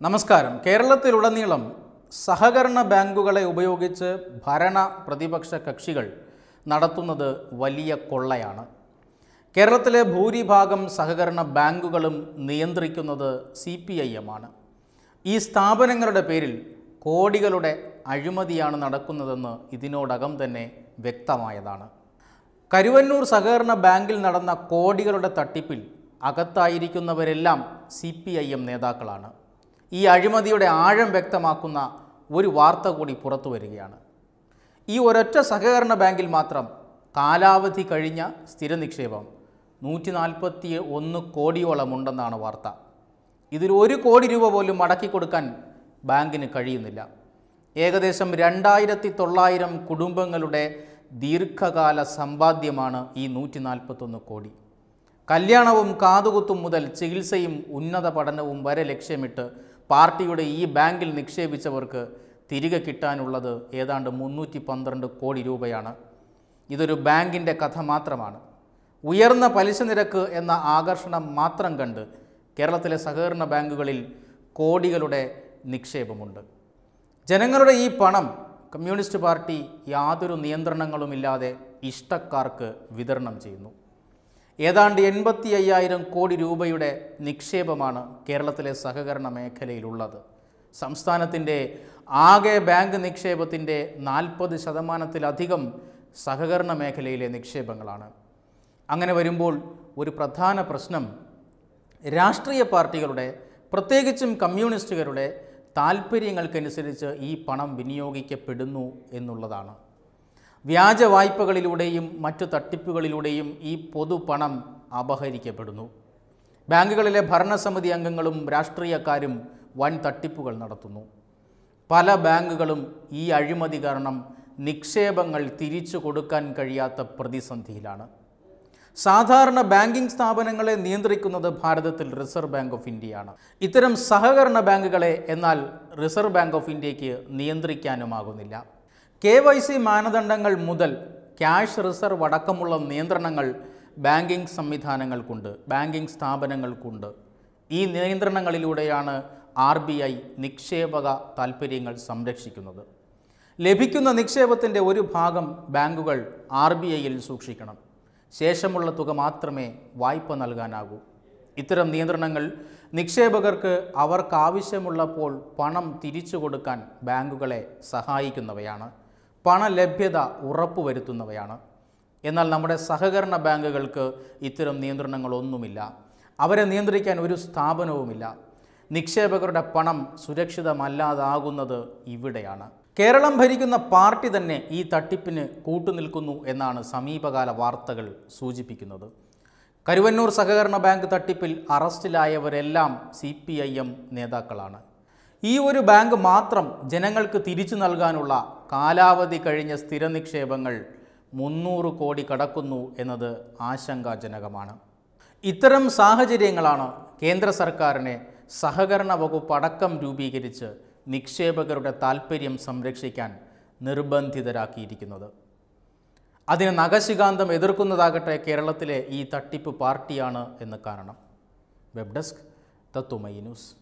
നമസ്കാരം കേരളത്തിലുടനീളം സഹകരണ ബാങ്കുകളെ ഉപയോഗിച്ച് ഭരണ പ്രതിപക്ഷ കക്ഷികൾ നടത്തുന്നത് വലിയ കൊള്ളയാണ് കേരളത്തിലെ ഭൂരിഭാഗം സഹകരണ ബാങ്കുകളും നിയന്ത്രിക്കുന്നത് സി പി ഐ എം ആണ് ഈ സ്ഥാപനങ്ങളുടെ പേരിൽ കോടികളുടെ അഴിമതിയാണ് നടക്കുന്നതെന്ന് ഇതിനോടകം തന്നെ വ്യക്തമായതാണ് കരുവന്നൂർ സഹകരണ ബാങ്കിൽ നടന്ന കോടികളുടെ തട്ടിപ്പിൽ അകത്തായിരിക്കുന്നവരെല്ലാം സി പി ഐ എം നേതാക്കളാണ് ഈ അഴിമതിയുടെ ആഴം വ്യക്തമാക്കുന്ന ഒരു വാർത്ത കൂടി പുറത്തു വരികയാണ് ഈ ഒരൊറ്റ സഹകരണ ബാങ്കിൽ മാത്രം കാലാവധി കഴിഞ്ഞ സ്ഥിര നിക്ഷേപം നൂറ്റി നാൽപ്പത്തി ഒന്ന് കോടിയോളം ഉണ്ടെന്നാണ് വാർത്ത ഇതിൽ ഒരു കോടി രൂപ പോലും മടക്കി കൊടുക്കാൻ ബാങ്കിന് കഴിയുന്നില്ല ഏകദേശം രണ്ടായിരത്തി തൊള്ളായിരം കുടുംബങ്ങളുടെ ദീർഘകാല സമ്പാദ്യമാണ് ഈ നൂറ്റി നാൽപ്പത്തൊന്ന് കോടി കല്യാണവും കാതുകുത്തും മുതൽ ചികിത്സയും ഉന്നത പഠനവും വരെ ലക്ഷ്യമിട്ട് പാർട്ടിയുടെ ഈ ബാങ്കിൽ നിക്ഷേപിച്ചവർക്ക് തിരികെ കിട്ടാനുള്ളത് ഏതാണ്ട് മുന്നൂറ്റി പന്ത്രണ്ട് കോടി രൂപയാണ് ഇതൊരു ബാങ്കിൻ്റെ കഥ മാത്രമാണ് ഉയർന്ന പലിശ നിരക്ക് എന്ന ആകർഷണം മാത്രം കണ്ട് കേരളത്തിലെ സഹകരണ ബാങ്കുകളിൽ കോടികളുടെ നിക്ഷേപമുണ്ട് ജനങ്ങളുടെ ഈ പണം കമ്മ്യൂണിസ്റ്റ് പാർട്ടി യാതൊരു നിയന്ത്രണങ്ങളുമില്ലാതെ ഇഷ്ടക്കാർക്ക് വിതരണം ചെയ്യുന്നു ഏതാണ്ട് എൺപത്തി അയ്യായിരം കോടി രൂപയുടെ നിക്ഷേപമാണ് കേരളത്തിലെ സഹകരണ മേഖലയിലുള്ളത് സംസ്ഥാനത്തിൻ്റെ ആകെ ബാങ്ക് നിക്ഷേപത്തിൻ്റെ നാൽപ്പത് ശതമാനത്തിലധികം സഹകരണ മേഖലയിലെ നിക്ഷേപങ്ങളാണ് അങ്ങനെ വരുമ്പോൾ ഒരു പ്രധാന പ്രശ്നം രാഷ്ട്രീയ പാർട്ടികളുടെ പ്രത്യേകിച്ചും കമ്മ്യൂണിസ്റ്റുകാരുടെ താൽപ്പര്യങ്ങൾക്കനുസരിച്ച് ഈ പണം വിനിയോഗിക്കപ്പെടുന്നു എന്നുള്ളതാണ് വ്യാജ വായ്പകളിലൂടെയും മറ്റു തട്ടിപ്പുകളിലൂടെയും ഈ പൊതുപണം അപഹരിക്കപ്പെടുന്നു ബാങ്കുകളിലെ ഭരണസമിതി അംഗങ്ങളും രാഷ്ട്രീയക്കാരും വൻ തട്ടിപ്പുകൾ നടത്തുന്നു പല ബാങ്കുകളും ഈ അഴിമതി കാരണം നിക്ഷേപങ്ങൾ തിരിച്ചു കൊടുക്കാൻ കഴിയാത്ത പ്രതിസന്ധിയിലാണ് സാധാരണ ബാങ്കിംഗ് സ്ഥാപനങ്ങളെ നിയന്ത്രിക്കുന്നത് ഭാരതത്തിൽ റിസർവ് ബാങ്ക് ഓഫ് ഇന്ത്യയാണ് ഇത്തരം സഹകരണ ബാങ്കുകളെ എന്നാൽ റിസർവ് ബാങ്ക് ഓഫ് ഇന്ത്യക്ക് നിയന്ത്രിക്കാനുമാകുന്നില്ല കെ വൈ സി മാനദണ്ഡങ്ങൾ മുതൽ ക്യാഷ് റിസർവ് അടക്കമുള്ള നിയന്ത്രണങ്ങൾ ബാങ്കിംഗ് സംവിധാനങ്ങൾക്കുണ്ട് ബാങ്കിംഗ് സ്ഥാപനങ്ങൾക്കുണ്ട് ഈ നിയന്ത്രണങ്ങളിലൂടെയാണ് ആർ ബി ഐ നിക്ഷേപക താൽപ്പര്യങ്ങൾ സംരക്ഷിക്കുന്നത് ലഭിക്കുന്ന നിക്ഷേപത്തിൻ്റെ ഒരു ഭാഗം ബാങ്കുകൾ ആർ ബി ഐയിൽ സൂക്ഷിക്കണം ശേഷമുള്ള തുക മാത്രമേ വായ്പ നൽകാനാകൂ ഇത്തരം നിയന്ത്രണങ്ങൾ നിക്ഷേപകർക്ക് അവർക്കാവശ്യമുള്ളപ്പോൾ പണം തിരിച്ചു കൊടുക്കാൻ ബാങ്കുകളെ സഹായിക്കുന്നവയാണ് പണലഭ്യത ഉറപ്പുവരുത്തുന്നവയാണ് എന്നാൽ നമ്മുടെ സഹകരണ ബാങ്കുകൾക്ക് ഇത്തരം നിയന്ത്രണങ്ങളൊന്നുമില്ല അവരെ നിയന്ത്രിക്കാൻ ഒരു സ്ഥാപനവുമില്ല നിക്ഷേപകരുടെ പണം സുരക്ഷിതമല്ലാതാകുന്നത് ഇവിടെയാണ് കേരളം ഭരിക്കുന്ന പാർട്ടി തന്നെ ഈ തട്ടിപ്പിന് കൂട്ടുനിൽക്കുന്നു എന്നാണ് സമീപകാല വാർത്തകൾ സൂചിപ്പിക്കുന്നത് കരുവന്നൂർ സഹകരണ ബാങ്ക് തട്ടിപ്പിൽ അറസ്റ്റിലായവരെല്ലാം സി പി ഐ എം നേതാക്കളാണ് ഈ ഒരു ബാങ്ക് മാത്രം ജനങ്ങൾക്ക് തിരിച്ചു നൽകാനുള്ള കാലാവധി കഴിഞ്ഞ സ്ഥിര നിക്ഷേപങ്ങൾ മുന്നൂറ് കോടി കടക്കുന്നു എന്നത് ആശങ്കാജനകമാണ് ഇത്തരം സാഹചര്യങ്ങളാണ് കേന്ദ്ര സർക്കാരിനെ സഹകരണ വകുപ്പ് അടക്കം രൂപീകരിച്ച് നിക്ഷേപകരുടെ താൽപ്പര്യം സംരക്ഷിക്കാൻ നിർബന്ധിതരാക്കിയിരിക്കുന്നത് അതിന് നഖശികാന്തം എതിർക്കുന്നതാകട്ടെ കേരളത്തിലെ ഈ തട്ടിപ്പ് പാർട്ടിയാണ് എന്ന് കാരണം വെബ് ഡെസ്ക് തത്തുമൈ ന്യൂസ്